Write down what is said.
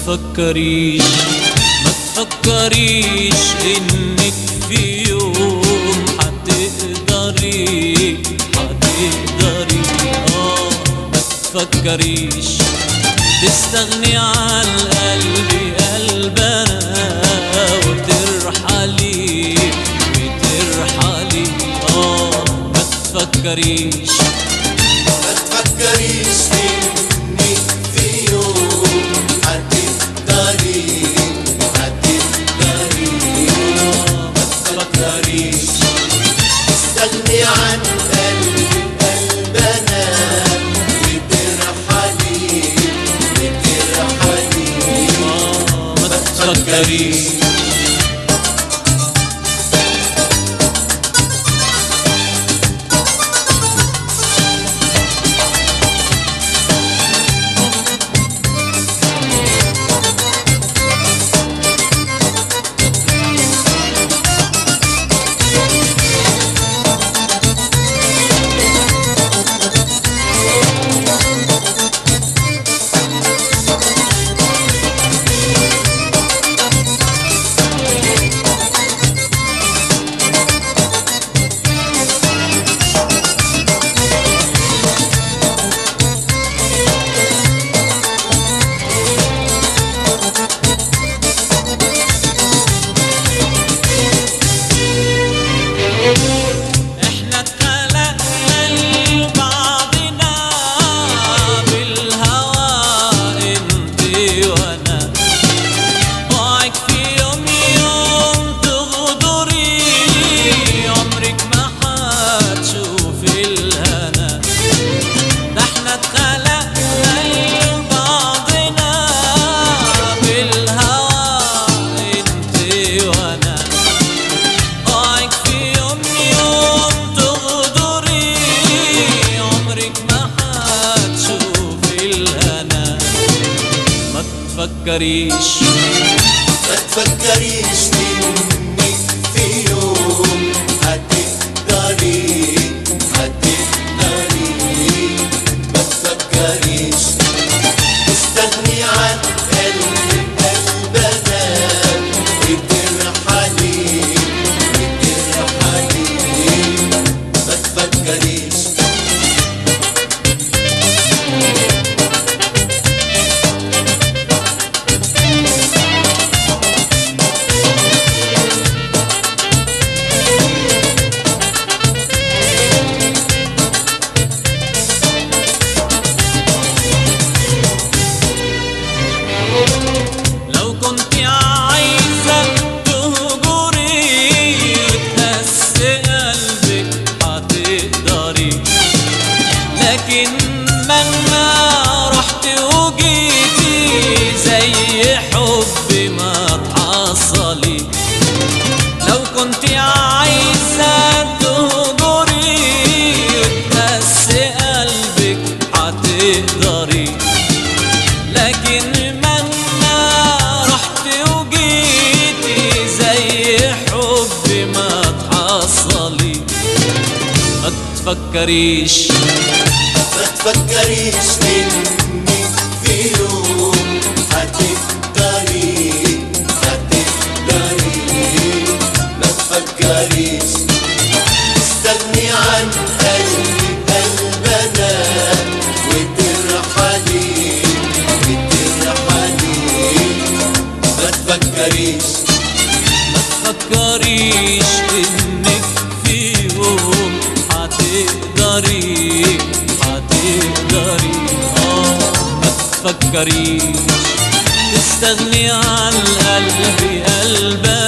تفكريش ما تفكريش انك في يوم هتقدري هتقدري اه ما تفكريش تستغني عن قلبي قلبنا وترحلي وترحلي اه ما تفكريش ما تفكريش اني في يوم هتقدري هتقدري ما تفكريش تستغني عن قلبي قلبنا وترحلي وترحلي آه ما تفكريش احنا اتخلقنا لبعضنا بالهوى انت وانا وعك في يوم يوم تغدري عمرك ما هتشوف الهنا ده احنا اتخلقنا لبعضنا بالهوى انت وانا ضاعك في يوم يوم تغدري عمرك ما هتشوف الهنا ما تفكريش ما تفكريش اني في يوم هتقدري هتقدري ما تفكريش تستغني عن قلبي قلبنا وترحلي وترحلي ما تفكريش لو كنت عايزة تهجري وتهز قلبك هتقدري لكن مهما رحت وجيتي زي حب ما تحصلي لو كنت عايزة تهجري وتهز قلبك هتقدري لكن مهما رحت وجيتي زي حب ما تحصلي ما تفكريش ما تفكريش اني في يوم هتقدري هتقدري ما تفكريش تستغني عن قلبي قلبنا وترحلي وترحلي ما تفكريش ما تفكريش انك في يوم هتقدري هتقدري اه ما تفكريش تستغني عن قلبي قلبك